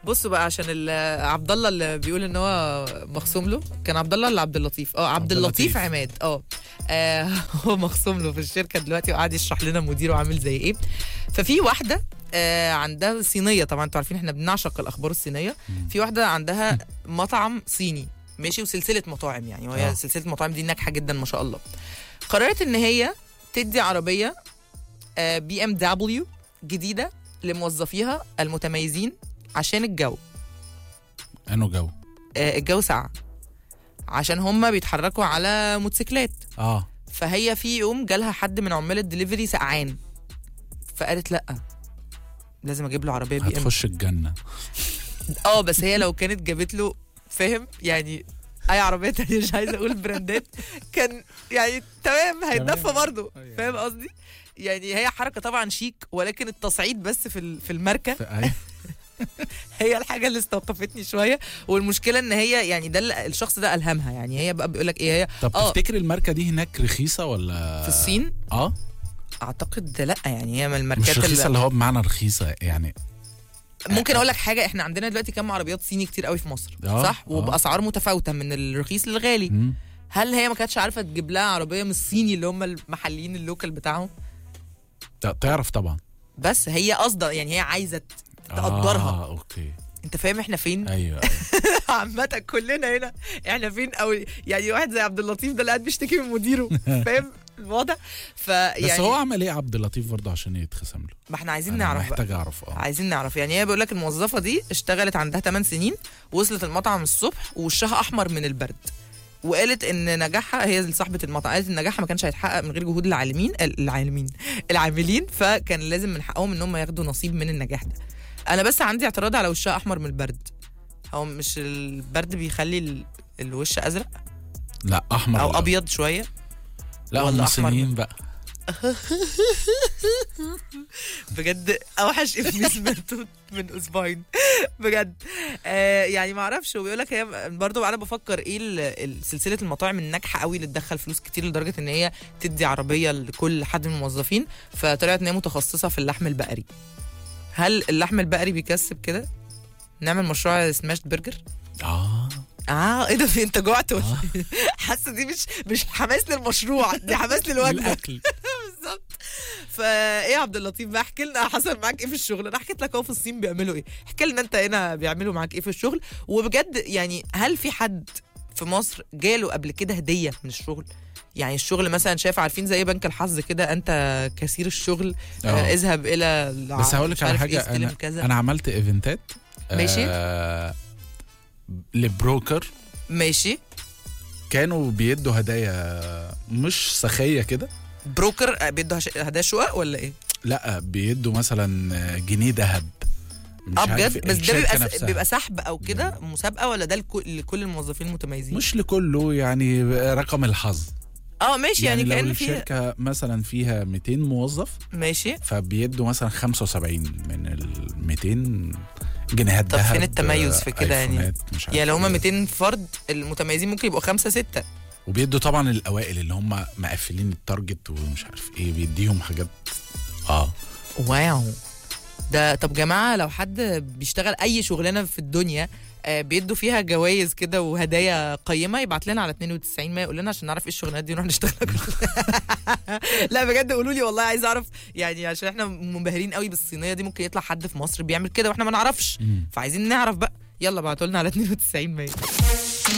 بصوا بقى عشان ال- عبد الله اللي بيقول ان هو مخصوم له كان عبد الله ولا عبد اللطيف اه عبد عبد اللطيف اللطيف. عماد اه آه، هو مخصوم له في الشركه دلوقتي وقاعد يشرح لنا مديره عامل زي ايه ففي واحده آه، عندها صينيه طبعا انتوا عارفين احنا بنعشق الاخبار الصينيه في واحده عندها مطعم صيني ماشي وسلسله مطاعم يعني وهي آه. سلسله المطاعم دي ناجحه جدا ما شاء الله قررت ان هي تدي عربيه بي ام دبليو جديده لموظفيها المتميزين عشان الجو انه جو آه، الجو ساقع عشان هم بيتحركوا على موتوسيكلات اه فهي في يوم جالها حد من عمال الدليفري سقعان فقالت لا لازم اجيب له عربيه بي ام هتخش الجنه اه بس هي لو كانت جابت له فاهم يعني اي عربيه تانية مش عايزه اقول براندات كان يعني تمام هيتدفى تمام. برضه أيوة. فاهم قصدي يعني هي حركه طبعا شيك ولكن التصعيد بس في ال- في الماركه ف- أيوة. هي الحاجه اللي استوقفتني شويه والمشكله ان هي يعني ده اللي- الشخص ده الهمها يعني هي بقى بيقول لك ايه هي طب آه. تفتكر الماركه دي هناك رخيصه ولا في الصين اه اعتقد لا يعني هي من مش الماركات رخيصه اللي اللي هو بمعنى رخيصه يعني ممكن اقول لك حاجه احنا عندنا دلوقتي كم عربيات صيني كتير قوي في مصر آه، صح آه. وباسعار متفاوته من الرخيص للغالي مم. هل هي ما كانتش عارفه تجيب لها عربيه من الصيني اللي هم المحليين اللوكال بتاعهم ت- تعرف طبعا بس هي قصده يعني هي عايزه ت- تقدرها اه اوكي انت فاهم احنا فين ايوه عامه كلنا هنا احنا فين او يعني واحد زي عبد اللطيف ده اللي قاعد بيشتكي من مديره فاهم الوضع فيعني بس هو عمل ايه عبد اللطيف برضه عشان يتخصم له ما احنا عايزين أنا نعرف بقى محتاج اعرف اه عايزين نعرف يعني هي بيقول لك الموظفه دي اشتغلت عندها 8 سنين وصلت المطعم الصبح ووشها احمر من البرد وقالت ان نجاحها هي صاحبه المطعم قالت ان نجاحها ما كانش هيتحقق من غير جهود العالمين العالمين العاملين فكان لازم من حقهم ان هم ياخدوا نصيب من النجاح ده انا بس عندي اعتراض على وشها احمر من البرد هو مش البرد بيخلي ال- الوش ازرق لا احمر او لا. ابيض شويه لا ولا هم أحمر صينيين بقى بجد اوحش ابني سمعته من اسبوعين بجد آه يعني ما اعرفش وبيقول لك هي برضه انا بفكر ايه ال- ال- سلسله المطاعم الناجحه قوي اللي تدخل فلوس كتير لدرجه ان هي تدي عربيه لكل حد من الموظفين فطلعت ان هي متخصصه في اللحم البقري هل اللحم البقري بيكسب كده نعمل مشروع سماش برجر اه اه ايه ده في انت جوعت ولا إيه؟ حاسه دي مش مش حماس للمشروع دي حماس للوجبه الاكل بالظبط فايه يا عبد اللطيف بقى احكي لنا حصل معاك ايه في الشغل انا حكيت لك اهو في الصين بيعملوا ايه احكي لنا انت هنا بيعملوا معاك ايه في الشغل وبجد يعني هل في حد في مصر جاله قبل كده هديه من الشغل يعني الشغل مثلا شايف عارفين زي بنك الحظ كده انت كثير الشغل آه. آه. اذهب الى الع- بس هقول مش لك على عارف حاجه إيه، استلم انا كذا انا عملت ايفنتات ماشي. آه لبروكر ماشي كانوا بيدوا هدايا مش سخيه كده بروكر آه، بيدوا هش- هدايا شقق ولا ايه؟ لا بيدوا مثلا جنيه ذهب مش اه عارف بجد إيه، بس ده الشركة بيبقى س- نفسها. بيبقى سحب او كده مسابقه ولا ده لكل لكل الموظفين المتميزين؟ مش لكله يعني رقم الحظ اه ماشي يعني, يعني, لو كان في الشركه مثلا فيها 200 موظف ماشي فبيدوا مثلا 75 من ال 200 جنيهات طب ذهب فين التميز في كده يعني؟ آيفونات، مش عارف يعني لو هم إيه. 200 فرد المتميزين ممكن يبقوا خمسة ستة وبيدوا طبعا الاوائل اللي هم مقفلين التارجت ومش عارف ايه بيديهم حاجات اه واو ده طب جماعة لو حد بيشتغل أي شغلانة في الدنيا آه، بيدوا فيها جوائز كده وهدايا قيمة يبعت لنا على 92 ما يقول لنا عشان نعرف ايه الشغلانات دي ونروح نشتغل لا بجد قولوا لي والله عايز اعرف يعني عشان احنا منبهرين قوي بالصينية دي ممكن يطلع حد في مصر بيعمل كده واحنا ما نعرفش مم. فعايزين نعرف بقى يلا بعتوا لنا على 92 ما